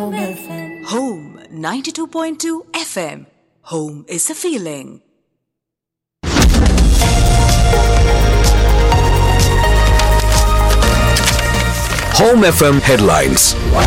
Home 92.2 FM. Home is a feeling. Home FM headlines.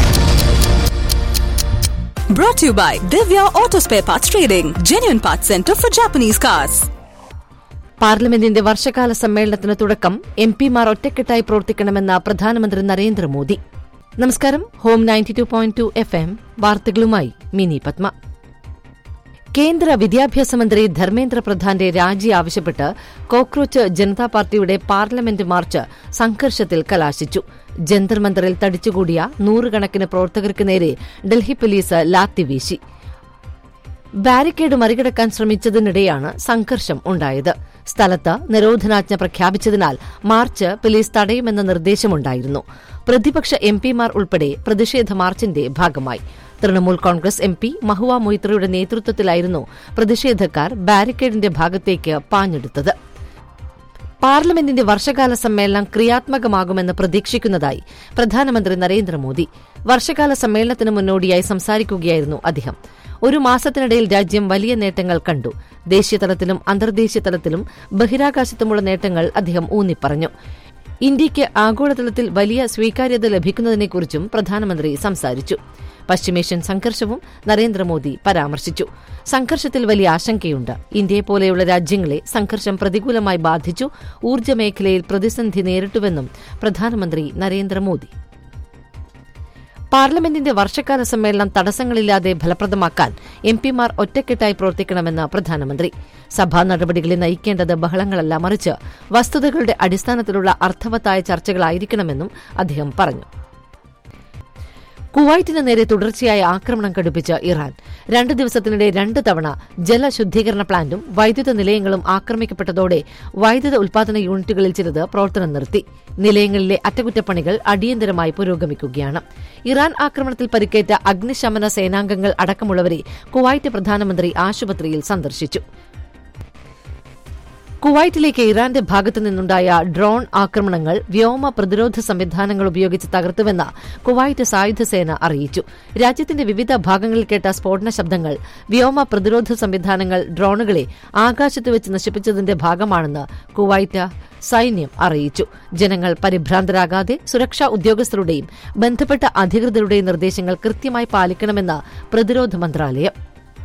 Brought to you by Divya Auto Spare Parts Trading, genuine parts center for Japanese cars. പാർലമെന്റിന്റെ വർഷകാല സമ്മേളനത്തിന് തുടക്കം M പിമാർ ഒറ്റക്കെട്ടായി പ്രവർത്തിക്കണമെന്ന പ്രധാനമന്ത്രി നരേന്ദ്രമോദി നമസ്കാരം home ninety two point two F M വാർത്തകളുമായി മിനി പത്മ കേന്ദ്ര വിദ്യാഭ്യാസ മന്ത്രി ധർമ്മേന്ദ്ര പ്രധാന്റെ രാജി ആവശ്യപ്പെട്ട് കോക്രോച്ച് ജനതാ പാർട്ടിയുടെ പാർലമെന്റ് മാർച്ച് സംഘർഷത്തിൽ കലാശിച്ചു ജന്തർ മന്ദറിൽ തടിച്ചുകൂടിയ നൂറുകണക്കിന് പ്രവർത്തകർക്ക് നേരെ ഡൽഹി പോലീസ് ലാത്തി വീശി ബാരിക്കേഡ് മറികടക്കാൻ ശ്രമിച്ചതിനിടെയാണ് സംഘർഷം ഉണ്ടായത് സ്ഥലത്ത് നിരോധനാജ്ഞ പ്രഖ്യാപിച്ചതിനാൽ മാർച്ച് പോലീസ് തടയുമെന്ന നിർദ്ദേശമുണ്ടായിരുന്നു പ്രതിപക്ഷ എംപിമാർ ഉൾപ്പെടെ പ്രതിഷേധ മാർച്ചിന്റെ ഭാഗമായി Trinamool Congress M P Mahua മൊയ്ത്രയുടെ നേതൃത്വത്തിലായിരുന്നു പ്രതിഷേധക്കാർ ബാരിക്കേഡിന്റെ ഭാഗത്തേക്ക് പാഞ്ഞെടുത്തത് പാർലമെന്റിന്റെ വർഷകാല സമ്മേളനം ക്രിയാത്മകമാകുമെന്ന് പ്രതീക്ഷിക്കുന്നതായി പ്രധാനമന്ത്രി നരേന്ദ്രമോദി വർഷകാല സമ്മേളനത്തിന് മുന്നോടിയായി സംസാരിക്കുകയായിരുന്നു അദ്ദേഹം ഒരു മാസത്തിനിടയിൽ രാജ്യം വലിയ നേട്ടങ്ങൾ കണ്ടു ദേശീയതലത്തിലും അന്തർദേശീയ തലത്തിലും ബഹിരാകാശത്തുമുള്ള നേട്ടങ്ങൾ അദ്ദേഹം ഊന്നിപ്പറഞ്ഞു ഇന്ത്യയ്ക്ക് ആഗോളതലത്തിൽ വലിയ സ്വീകാര്യത ലഭിക്കുന്നതിനെക്കുറിച്ചും പ്രധാനമന്ത്രി സംസാരിച്ചു പശ്ചിമേഷ്യൻ സംഘർഷവും നരേന്ദ്രമോദി പരാമർശിച്ചു സംഘർഷത്തിൽ വലിയ ആശങ്കയുണ്ട് ഇന്ത്യയെപ്പോലെയുള്ള രാജ്യങ്ങളെ സംഘർഷം പ്രതികൂലമായി ബാധിച്ചു ഊർജ്ജ മേഖലയിൽ പ്രതിസന്ധി നേരിട്ടുവെന്നും പ്രധാനമന്ത്രി നരേന്ദ്രമോദി പാർലമെന്റിന്റെ വർഷകാല സമ്മേളനം തടസ്സങ്ങളില്ലാതെ ഫലപ്രദമാക്കാൻ എംപിമാർ ഒറ്റക്കെട്ടായി പ്രവർത്തിക്കണമെന്ന് പ്രധാനമന്ത്രി സഭാ നടപടികളെ നയിക്കേണ്ടത് ബഹളങ്ങളല്ല മറിച്ച് വസ്തുതകളുടെ അടിസ്ഥാനത്തിലുള്ള അർത്ഥവത്തായ ചർച്ചകളായിരിക്കണമെന്നും അദ്ദേഹം പറഞ്ഞു കുവൈറ്റിന് നേരെ തുടർച്ചയായ ആക്രമണം കടുപ്പിച്ച് ഇറാൻ രണ്ട് ദിവസത്തിനിടെ രണ്ട് തവണ ജലശുദ്ധീകരണ പ്ലാന്റും വൈദ്യുത നിലയങ്ങളും ആക്രമിക്കപ്പെട്ടതോടെ വൈദ്യുത ഉൽപാദന യൂണിറ്റുകളിൽ ചിലത് പ്രവർത്തനം നിർത്തി നിലയങ്ങളിലെ അറ്റകുറ്റപ്പണികൾ അടിയന്തരമായി പുരോഗമിക്കുകയാണ് ഇറാൻ ആക്രമണത്തിൽ പരിക്കേറ്റ അഗ്നിശമന സേനാംഗങ്ങൾ അടക്കമുള്ളവരെ കുവൈറ്റ് പ്രധാനമന്ത്രി ആശുപത്രിയിൽ സന്ദർശിച്ചു കുവൈറ്റിലേക്ക് ഇറാന്റെ ഭാഗത്തു നിന്നുണ്ടായ ഡ്രോൺ ആക്രമണങ്ങൾ വ്യോമ പ്രതിരോധ സംവിധാനങ്ങൾ ഉപയോഗിച്ച് തകർത്തുവെന്ന് കുവൈറ്റ് സായുധസേന അറിയിച്ചു രാജ്യത്തിന്റെ വിവിധ ഭാഗങ്ങളിൽ കേട്ട സ്ഫോടന ശബ്ദങ്ങൾ വ്യോമ പ്രതിരോധ സംവിധാനങ്ങൾ ഡ്രോണുകളെ ആകാശത്ത് വെച്ച് നശിപ്പിച്ചതിന്റെ ഭാഗമാണെന്ന് കുവൈറ്റ് സൈന്യം അറിയിച്ചു ജനങ്ങൾ പരിഭ്രാന്തരാകാതെ സുരക്ഷാ ഉദ്യോഗസ്ഥരുടെയും ബന്ധപ്പെട്ട അധികൃതരുടെയും നിർദ്ദേശങ്ങൾ കൃത്യമായി പാലിക്കണമെന്ന് പ്രതിരോധ മന്ത്രാലയം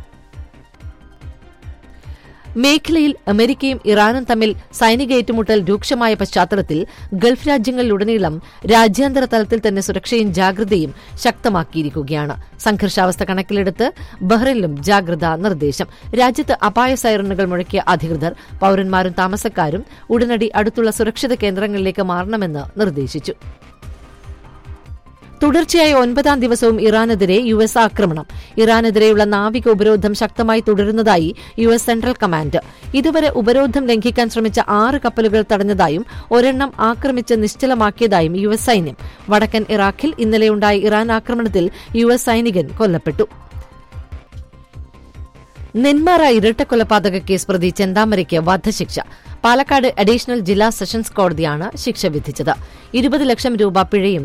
മേഖലയിൽ അമേരിക്കയും ഇറാനും തമ്മിൽ സൈനിക ഏറ്റുമുട്ടൽ രൂക്ഷമായ പശ്ചാത്തലത്തിൽ ഗൾഫ് രാജ്യങ്ങളിലുടനീളം രാജ്യാന്തര തലത്തിൽ തന്നെ സുരക്ഷയും ജാഗ്രതയും ശക്തമാക്കിയിരിക്കുകയാണ് സംഘർഷാവസ്ഥ കണക്കിലെടുത്ത് ബഹ്റിനിലും ജാഗ്രതാ നിർദ്ദേശം രാജ്യത്ത് അപായ സൈറണുകൾ മുഴക്കിയ അധികൃതർ പൌരന്മാരും താമസക്കാരും ഉടനടി അടുത്തുള്ള സുരക്ഷിത കേന്ദ്രങ്ങളിലേക്ക് മാറണമെന്ന് നിർദ്ദേശിച്ചു തുടർച്ചയായ ഒൻപതാം ദിവസവും ഇറാനെതിരെ യു എസ് ആക്രമണം ഇറാനെതിരെയുള്ള നാവിക ഉപരോധം ശക്തമായി തുടരുന്നതായി യു എസ് സെൻട്രൽ കമാൻഡ് ഇതുവരെ ഉപരോധം ലംഘിക്കാൻ ശ്രമിച്ച ആറ് കപ്പലുകൾ തടഞ്ഞതായും ഒരെണ്ണം ആക്രമിച്ച് നിശ്ചലമാക്കിയതായും യു എസ് സൈന്യം വടക്കൻ ഇറാഖിൽ ഇന്നലെയുണ്ടായ ഇറാൻ ആക്രമണത്തിൽ യു എസ് സൈനികൻ കൊല്ലപ്പെട്ടു നെന്മാറ ഇരട്ടക്കൊലപാതക കേസ് പ്രതി ചെന്താമരയ്ക്ക് വധശിക്ഷ പാലക്കാട് അഡീഷണൽ ജില്ലാ സെഷൻസ് കോടതിയാണ് ശിക്ഷ വിധിച്ചത് ഇരുപത് ലക്ഷം രൂപ പിഴയും